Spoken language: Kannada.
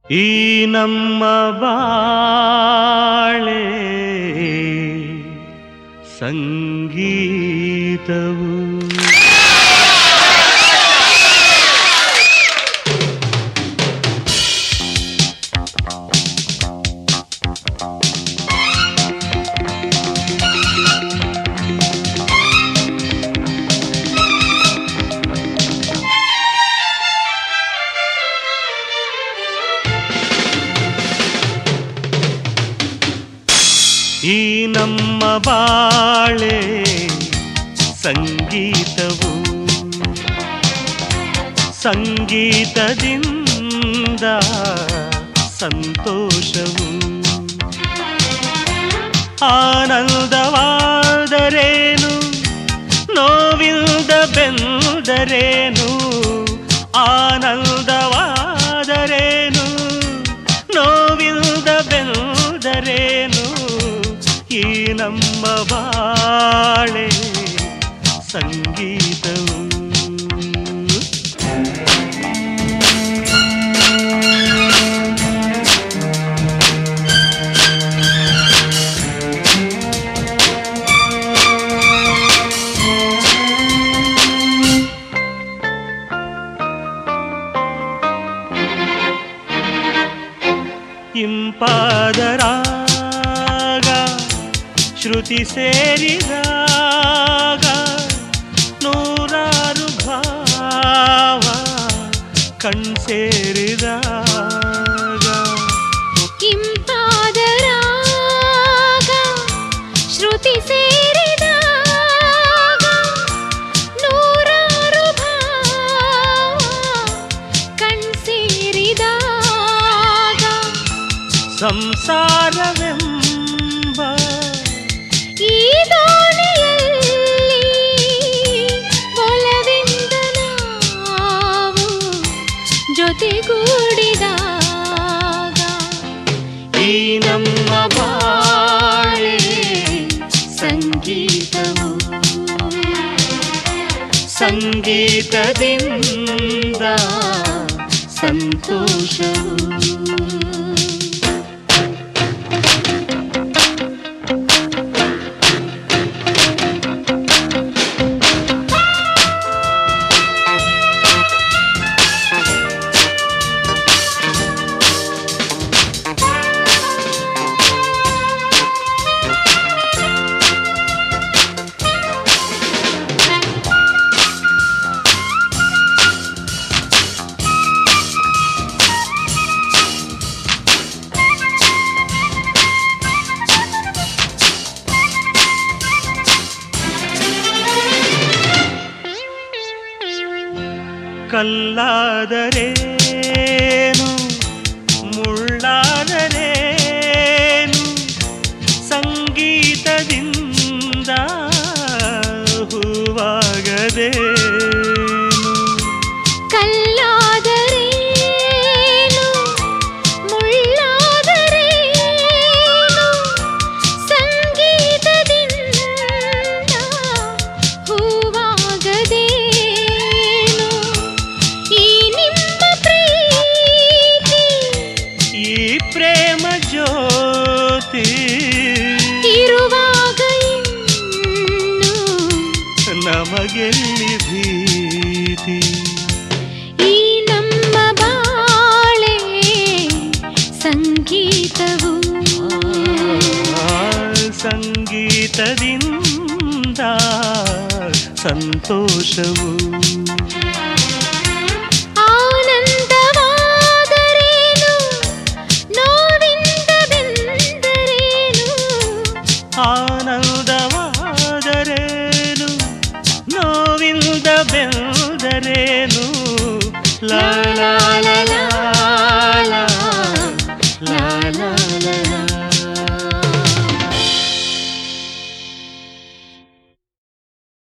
ಈ ನಮ್ಮ ಬಾಳೆ ಸಂಗೀತವು ಈ ನಮ್ಮ ಬಾಳೆ ಸಂಗೀತವು ಸಂಗೀತದಿಂದ ಸಂತೋಷವು ಆನಂದವಾದರೇನು ನೋವಿಲ್ದ ಬೆಂದರೇನು ಆನಂದವಾದರೇನು ನೋವಿಲ್ದ ಬೆಂದರೇನು ಈ ನಮ್ಮ ಬಾಳೆ ಸಂಗೀತವು ಇಂಪಾದರಾಗ ಶ್ರುತಿ ಸೇರಿದಾಗ ನೂರಾರು ಭಾವ ಕಣ್ಸೇರಿದಾಗ ಇಂಪಾದ ರಾಗ ಶ್ರುತಿ ಸೇರಿದಾಗ ನೂರಾರು ಭಾವ ಕಣ್ಸೇರಿದಾಗ ಸಂಸಾರವೆಂಬ ಈ ದೋಣಿಯಲ್ಲಿ ಒಲವಿಂದ ನಾವು ಜೊತೆಗೂಡಿದಾಗ ಈ ನಮ್ಮ ಬಾಳೆ ಸಂಗೀತವು ಸಂಗೀತದಿಂದ ಸಂತೋಷವು ಕಲ್ಲಾದರೇನು ಮುಳ್ಳಾದರೇನು ಸಂಗೀತದಿಂದ ಹೂವಾಗದೇನು ಕಲ್ಲಾದರೇನು ಮುಳ್ಳಾದರೇನು ಸಂಗೀತದಿಂದ ಹೂವಾಗದೇನು ಈ ನಿಮ್ಮ ಪ್ರೀತಿ ಈ ಪ್ರೇಮ ಜ್ಯೋತಿ ಇರುವಾಗ ಇನ್ನು ನಮಗೆಲ್ಲಿ ಭೀತಿ ಈ ನಮ್ಮ ಬಾಳೆ ಸಂಗೀತವು ಆ ಸಂಗೀತದಿಂದ ಸಂತೋಷವು ಆನಂದವಾದರೇನು ನೋವಿಂದ ಬೆಂದರೇನು ಆನಂದವಾದರೇನು ನೋವಿಂದ ಬೆಂದರೇನು ಲಾ ಲಾ ಲಾ ಲಾ